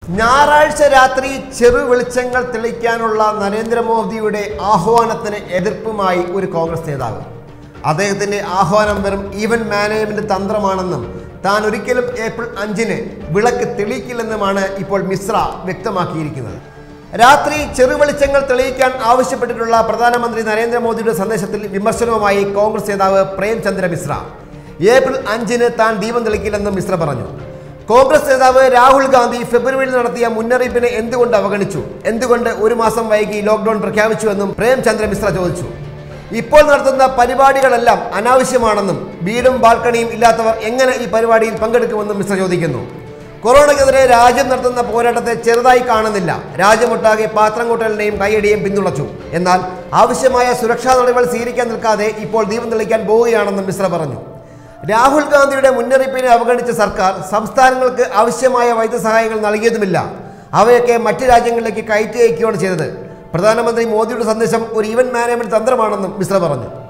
ഞായറാഴ്ച രാത്രി ചെറു വെളിച്ചങ്ങൾ തെളിയിക്കാനുള്ള നരേന്ദ്രമോദിയുടെ ആഹ്വാനത്തിന് എതിർപ്പുമായി ഒരു കോൺഗ്രസ് നേതാവ് അദ്ദേഹത്തിന്റെ ആഹ്വാനം വെറും ഈവന്റ് മാനേജ്മെന്റ് തന്ത്രമാണെന്നും താൻ ഒരിക്കലും ഏപ്രിൽ അഞ്ചിന് വിളക്ക് തെളിയിക്കില്ലെന്നുമാണ് ഇപ്പോൾ മിശ്ര വ്യക്തമാക്കിയിരിക്കുന്നത് രാത്രി ചെറുവെളിച്ചങ്ങൾ തെളിയിക്കാൻ ആവശ്യപ്പെട്ടിട്ടുള്ള പ്രധാനമന്ത്രി നരേന്ദ്രമോദിയുടെ സന്ദേശത്തിൽ വിമർശനവുമായി കോൺഗ്രസ് നേതാവ് പ്രേംചന്ദ്ര മിശ്ര ഏപ്രിൽ അഞ്ചിന് താൻ ദീപം തെളിക്കില്ലെന്നും മിശ്ര പറഞ്ഞു കോൺഗ്രസ് നേതാവ് രാഹുൽ ഗാന്ധി ഫെബ്രുവരിയിൽ നടത്തിയ മുന്നറിയിപ്പിനെ എന്തുകൊണ്ട് അവഗണിച്ചു എന്തുകൊണ്ട് ഒരു മാസം വൈകി ലോക്ക്ഡൌൺ പ്രഖ്യാപിച്ചുവെന്നും പ്രേംചന്ദ്ര മിശ്ര ചോദിച്ചു ഇപ്പോൾ നടത്തുന്ന പരിപാടികളെല്ലാം അനാവശ്യമാണെന്നും വീടും ബാൽക്കണിയും ഇല്ലാത്തവർ എങ്ങനെ ഈ പരിപാടിയിൽ പങ്കെടുക്കുമെന്നും മിശ്ര ചോദിക്കുന്നു കൊറോണയ്ക്കെതിരെ രാജ്യം നടത്തുന്ന പോരാട്ടത്തെ ചെറുതായി കാണുന്നില്ല രാജ്യമൊട്ടാകെ പാത്രം കൂട്ടലിനെയും കൈയടിയും പിന്തുണച്ചു എന്നാൽ ആവശ്യമായ സുരക്ഷാ നടപടികൾ സ്വീകരിക്കാൻ നിൽക്കാതെ ഇപ്പോൾ ദീപം തെളിയിക്കാൻ പോവുകയാണെന്നും മിശ്ര പറഞ്ഞു രാഹുൽ ഗാന്ധിയുടെ മുന്നറിയിപ്പിനെ അവഗണിച്ച സർക്കാർ സംസ്ഥാനങ്ങൾക്ക് ആവശ്യമായ വൈദ്യസഹായങ്ങൾ നൽകിയതുമില്ല അവയൊക്കെ മറ്റ് രാജ്യങ്ങളിലേക്ക് കയറ്റി അയക്കുകയാണ് ചെയ്തത് പ്രധാനമന്ത്രി മോദിയുടെ സന്ദേശം ഒരു ഈവന്റ് മാനേജ്മെന്റ് തന്ത്രമാണെന്നും മിശ്ര പറഞ്ഞു